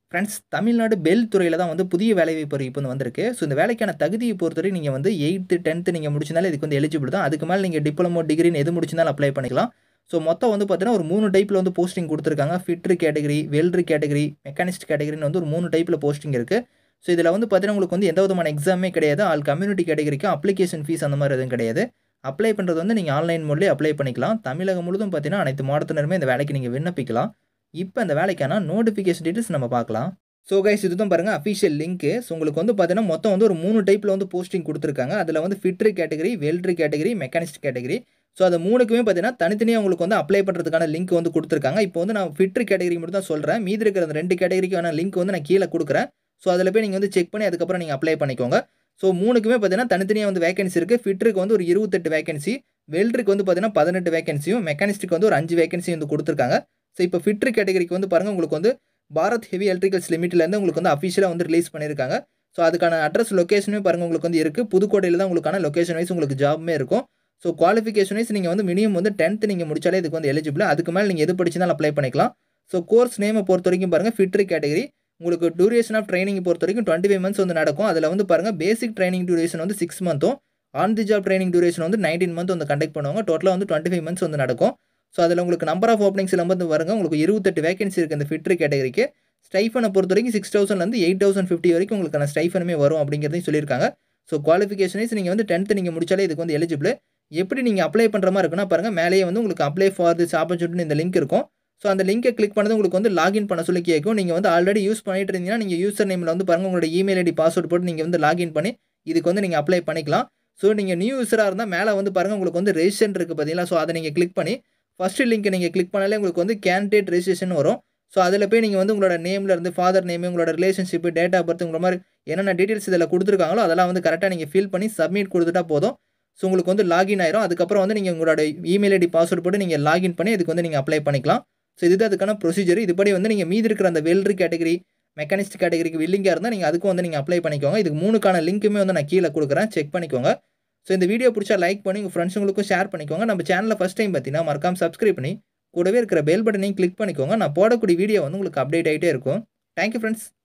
friends Tamil Nadu bell துறையில் தான் வந்து புதிய வேலைவாய்ப்பு அறிவிப்பு வந்து வந்திருக்கு ஸோ இந்த வேலைக்கான தகுதியை பொறுத்தவரை நீங்கள் வந்து எயித்து டென்த்து நீங்கள் முடிச்சிருந்தாலும் இதுக்கு வந்து எலிஜிபிள் தான் அதுக்கு மேலே நீங்கள் டிப்ளமோ டிகிரின்னு எது முடிச்சிருந்தாலும் அப்ளை பண்ணிக்கலாம் ஸோ மொத்தம் வந்து பார்த்தீங்கன்னா ஒரு மூணு டைப்பில் வந்து போஸ்டிங் கொடுத்துருக்காங்க fitter category welder category machinist கேட்டகரின்னு வந்து ஒரு மூணு டைப்பில் போஸ்டிங் இருக்குது ஸோ இதில் வந்து பார்த்தீங்கன்னா உங்களுக்கு வந்து எந்த விதமான எக்ஸாமே கிடையாது ஆல் கம்யூனிட்டி கேட்டகரிக்கும் அப்ளிகேஷன் ஃபீஸ் அந்த மாதிரி எதுவும் கிடையாது அப்ளை பண்ணுறது வந்து நீங்கள் ஆன்லைன் மோட்லேயே அப்ளை பண்ணிக்கலாம் தமிழகம் முழுதும் பார்த்தீங்கன்னா அனைத்து மாவட்டத்தினருமே இந்த வேலைக்கு நீங்கள் விண்ணப்பிக்கலாம் இப்போ இந்த வேலைக்கான நோட்டிஃபிகேஷன் டீட்டெயில்ஸ் நம்ம பார்க்கலாம் ஸோ கைஸ் இதுதான் பாருங்கள் அஃபிஷியல் லிங்க்கு ஸோ உங்களுக்கு வந்து பார்த்தீங்கன்னா மொத்தம் வந்து ஒரு மூணு டைப்பில் வந்து போஸ்டிங் கொடுத்துருக்காங்க அதில் வந்து fitter category welder category machinist category so அது மூணுக்குமே பார்த்தீங்கன்னா தனித்தனியாக உங்களுக்கு வந்து அப்ளை பண்ணுறதுக்கான லிங்க் வந்து கொடுத்துருக்காங்க இப்போ வந்து நான் ஃபிட்ரு கேட்டகரி மட்டும் தான் சொல்கிறேன் மீதி இருக்கிற அந்த ரெண்டு கேட்டகரிக்கான லிங்க் வந்து நான் கீழே கொடுக்குறேன் ஸோ அதில் போய் நீங்கள் வந்து செக் பண்ணி அதுக்கப்புறம் நீங்கள் அப்ளை பண்ணிக்கோங்க ஸோ மூணுக்குமே பார்த்தீங்கன்னா தனித்தனியாக வந்து வேகன்சி இருக்குது ஃபிட்ருக்கு வந்து ஒரு இருபத்தெட்டு வேகன்சி வெல்ட்ருக்கு வந்து பார்த்தீங்கன்னா பதினெட்டு வேகன்சியும் மெக்கானிஸ்ட்டுக்கு வந்து ஒரு அஞ்சு வேகன்சி வந்து கொடுத்துருக்காங்க ஸோ இப்போ ஃபிட்ரு கேட்டகரிக்கு வந்து பாருங்கள் உங்களுக்கு வந்து பாரத் ஹெவி எலக்ட்ரிகல்ஸ் லிமிட்லேருந்து உங்களுக்கு வந்து அஃபிஷியலாக வந்து ரிலீஸ் பண்ணியிருக்காங்க ஸோ அதுக்கான அட்ரஸ் லொக்கேஷனுமே பாருங்கள் உங்களுக்கு வந்து இருக்குது புதுக்கோட்டையில் தான் உங்களுக்கான லொக்கேஷன் வைஸ் உங்களுக்கு ஜாப்மே இருக்கும் ஸோ குவாலிஃபிகேஷன் வைஸ் நீங்கள் வந்து மினிமம் வந்து டென்த்து நீங்கள் முடிச்சாலே இதுக்கு வந்து எலிஜிபிள் அதுக்கு மேலே நீங்கள் எது படிச்சிருந்தாலும் அப்ளை பண்ணிக்கலாம் ஸோ கோர்ஸ் நேமை பொறுத்த வரைக்கும் பாருங்கள் ஃபிட்ரு கேட்டகரி உங்களுக்கு டூரேஷன் ஆஃப் ட்ரைனிங் பொறுத்த வரைக்கும் டுவெண்ட்டி ஃபைவ் மந்த்ஸ் வந்து நடக்கும் அதில் வந்து பாருங்கள் பேசிக் ட்ரைனிங் டியூரேஷன் வந்து சிக்ஸ் மந்த்தும் on the job training duration வந்து நைன்டீன் மந்த் வந்து கண்டக்ட் பண்ணுவாங்க டோட்டலாக வந்து டுவெண்ட்டி ஃபைவ் மந்த்ஸ் வந்து நடக்கும் ஸோ அதில் உங்களுக்கு நம்பர் ஆஃப் ஓப்பனிங்ஸில் வந்து வருங்க உங்களுக்கு இருபத்தெட்டு வேகன்சி இருக்குது இந்த ஃபிட்ரு கேட்டகரிக்கு ஸ்டைஃபனை பொறுத்த வரைக்கும் சிக்ஸ் தௌசண்ட்லேருந்து எயிட் தௌசண்ட் ஃபிஃப்டி வரைக்கும் உங்களுக்கான ஸ்டைஃபனுமே வரும் அப்படிங்கிறதையும் சொல்லியிருக்காங்க ஸோ குவாலிஃபிகேஷனைஸ் நீங்கள் வந்து டென்த்து நீங்கள் முடிச்சாலே இதுக்கு வந்து எலிஜிபிள் எப்படி நீங்கள் அப்ளை பண்ணுற மாதிரி இருக்குன்னா பாருங்கள் மேலேயே வந்து உங்களுக்கு அப்ளை ஃபார் திஸ் ஆப்பர்ச்சுனிட்டி இந்த லிங்க் இருக்கும் ஸோ அந்த லிங்கை கிளிக் பண்ணது உங்களுக்கு வந்து லாகின் பண்ண சொல்லி கேட்கும் நீங்கள் வந்து ஆல்ரெடி யூஸ் பண்ணிட்டு இருந்தீங்கன்னா நீங்கள் யூசர் நேமில் வந்து பாருங்கள் உங்களோட இமெயில் ஐடி பாஸ்வேர்ட் போட்டு நீங்கள் வந்து லாகின் பண்ணி இதுக்கு வந்து நீங்கள் அப்ளை பண்ணிக்கலாம் ஸோ நீங்கள் நியூ யூஸராக இருந்தால் மேலே வந்து பாருங்கள் உங்களுக்கு வந்து ரெஜிஸ்டர் இருக்குது பார்த்தீங்களா ஸோ அதை நீங்கள் கிளிக் பண்ணி ஃபஸ்ட்டு லிங்க்கை நீங்கள் கிளிக் பண்ணாலே உங்களுக்கு வந்து கேண்டிடேட் ரெஜிஸ்ட்ரேஷன் வரும் ஸோ அதில் போய் நீங்கள் வந்து உங்களோட நேமில் இருந்து ஃபாதர் நேம் உங்களோட ரிலேஷன்ஷிப் டேட் ஆஃப் பர்த் உங்கள மாதிரி என்னென்ன டீட்டெயில்ஸ் இதில் கொடுத்துருக்காங்களோ அதெல்லாம் வந்து கரெக்டாக நீங்கள் ஃபில் பண்ணி சப்மிட் கொடுத்துட்டா போதும் ஸோ உங்களுக்கு வந்து லாகின் ஆயிரும் அதுக்கப்புறம் வந்து நீங்கள் உங்களோட இமெயில் ஐடி பாஸ்வேர்ட் போட்டு நீங்கள் லாகின் பண்ணி இதுக்கு வந்து நீங்கள் அப்ளை பண்ணிக்கலாம் ஸோ இதுதான் அதுக்கான ப்ரொசீஜர் இதுபடி வந்து நீங்கள் மீதி இருக்கிற அந்த வெல்ட்ரு கேட்டகரி மெக்கானிஸ்ட் கேட்டகரிக்கு வில்லிங்காக இருந்தால் நீங்கள் அதுக்கும் வந்து நீங்கள் அப்ளை பண்ணிக்கோங்க இதுக்கு மூணுக்கான லிங்க்குமே வந்து நான் கீழே கொடுக்குறேன் செக் பண்ணிக்கோங்க ஸோ இந்த வீடியோ பிடிச்சா லைக் பண்ணி உங்கள் ஃப்ரெண்ட்ஸுங்களுக்கும் ஷேர் பண்ணிக்கோங்க நம்ம சேனலில் ஃபஸ்ட் டைம் பார்த்தீங்கன்னா மறக்காம சப்ஸ்கிரைப் பண்ணி கூடவே இருக்கிற பெல் பட்டனையும் கிளிக் பண்ணிக்கோங்க நான் போடக்கூடிய வீடியோ வந்து உங்களுக்கு அப்டேட் ஆகிட்டே இருக்கும் தேங்க்யூ ஃப்ரெண்ட்ஸ்